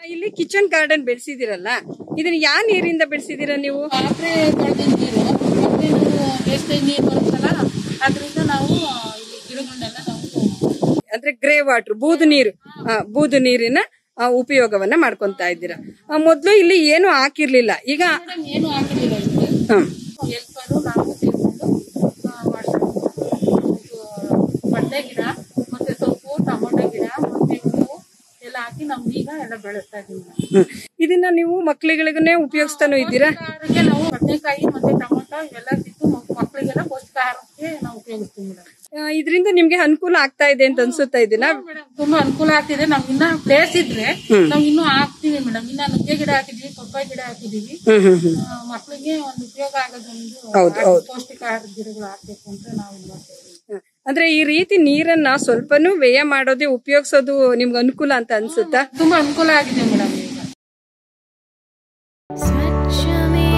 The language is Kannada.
ಇಲ್ಲಿ ಕಿಚನ್ ಗಾರ್ಡನ್ ಬೆಳೆಸಿದಿರಲ್ಲ ಇದನ್ನ ಯಾವ ನೀರಿಂದ ಬೆಳೆಸಿದೀರಾ ನೀವು ಪಾತ್ರೆ ತೊಳೆದ ನೀರು ಮತ್ತೆ ನಾವು ವೇಸ್ಟೇಜ್ ನೀರು ಬರುತ್ತಲ್ಲ ಅದರಿಂದ ನಾವು ಇಲ್ಲಿ ಗಿಡಗಳನ್ನೆಲ್ಲ ನಾವು ಅಂದ್ರೆ ಗ್ರೇ ವಾಟರ್ ಬೂದು ನೀರು ಆ, ಬೂದು ನೀರಿನ ಆ, ಉಪಯೋಗವನ್ನ ಮಾಡ್ಕೊಂತಾ ಇದ್ದೀರಾ ಆ, ಮೊದ್ಲು ಇಲ್ಲಿ ಏನು ಹಾಕಿರ್ಲಿಲ್ಲ ಈಗ ಮೇಡಮ್ ಏನು ಹಾಕಿಲ್ಲ ಇಲ್ಲಿ ಹ್ಮ್. ಎಲ್ಪರು ನಾವು ಸೇರ್ಕೊಂಡು ಆ, ಮಾಡ್ತಾ ಇದ್ದೀವಿ. ಇದು ಬದನೆ ಗಿಡ ಮತ್ತೆ ಸೊಪ್ಪು ಟೊಮೊಟೊ ಗಿಡ ಮತ್ತೆ ಹೂವು ಎಲ್ಲ ಹಾಕಿ ನಾವು ಈಗ ಎಲ್ಲ ಬೆಳೆಸ್ತಾ ಇದೀವಿ ಮೇಡಮ್. ಹ್ಮ್. ಇದನ್ನ ನೀವು ಮಕ್ಳುಗಳಿಗನ್ನೇ ಉಪಯೋಗಿಸ್ತಾನು ಇದ್ದೀರಾ ಆಹಾರಕ್ಕೆ ನಾವು ಬದನೆಕಾಯಿ ಮತ್ತೆ ಟೊಮೊಟೊ ಇವೆಲ್ಲ ಬಿಟ್ಟು ಮಕ್- ಮಕ್ಕಳಿಗೆಲ್ಲ ಪೌಷ್ಟಿಕಾಹಾರಕ್ಕೆ ನಾವು ಉಪಯೋಗಿಸ್ತೀವಿ ಮೇಡಮ್ ಆ, ಇದರಿಂದ ನಿಮ್ಗೆ ಅನುಕೂಲ ಆಗ್ತಾ ಇದೆ ಅಂತ ಅನ್ಸುತ್ತಾ ಇದೀನಾ ಮೇಡಮ್ ತುಂಬಾ ಅನುಕೂಲ ಆಗ್ತಿದೆ ನಾವ್ ಇನ್ನ ಪ್ಲೇಸ್ ಇದ್ರೆ ನಾವ್ ಇನ್ನೂ ಹಾಕ್ತಿವಿ ಮೇಡಮ್ ಇನ್ನ ನುಗ್ಗೆ ಗಿಡ ಹಾಕಿದೀವಿ ಪಪ್ಪಾಯಿ ಗಿಡ ಹಾಕಿದೀವಿ ಹ್ಮ್ ಹ್ಮ್ ಹ್ಮ್ ಆ, ಮಕ್ಳಿಗೆ ಒಂದು ಉಪಯೋಗ ಆಗೋದೊಂದು ಹೌದು, ಹಾಕಿ ಹೌದು. ಪೌಷ್ಟಿಕಾಹಾರ ಗಿಡಗಳು ಹಾಕ್ಬೇಕು ಅಂತ ನಾವು ಇದು ಮಾಡ್ತಾ ಇದೀವಿ. ಅಂದ್ರೆ ಈ ರೀತಿ ನೀರನ್ನ ಸ್ವಲ್ಪನೂ ವ್ಯಯ ಮಾಡೋದೇ ಉಪಯೋಗಿಸೋದು ನಿಮ್ಗೆ ಅನುಕೂಲ ಅಂತ ಅನ್ಸುತ್ತಾ ತುಂಬಾ ಅನುಕೂಲ ಆಗಿದೆ ಮೇಡಮ್ ಈಗ स्वच्छमे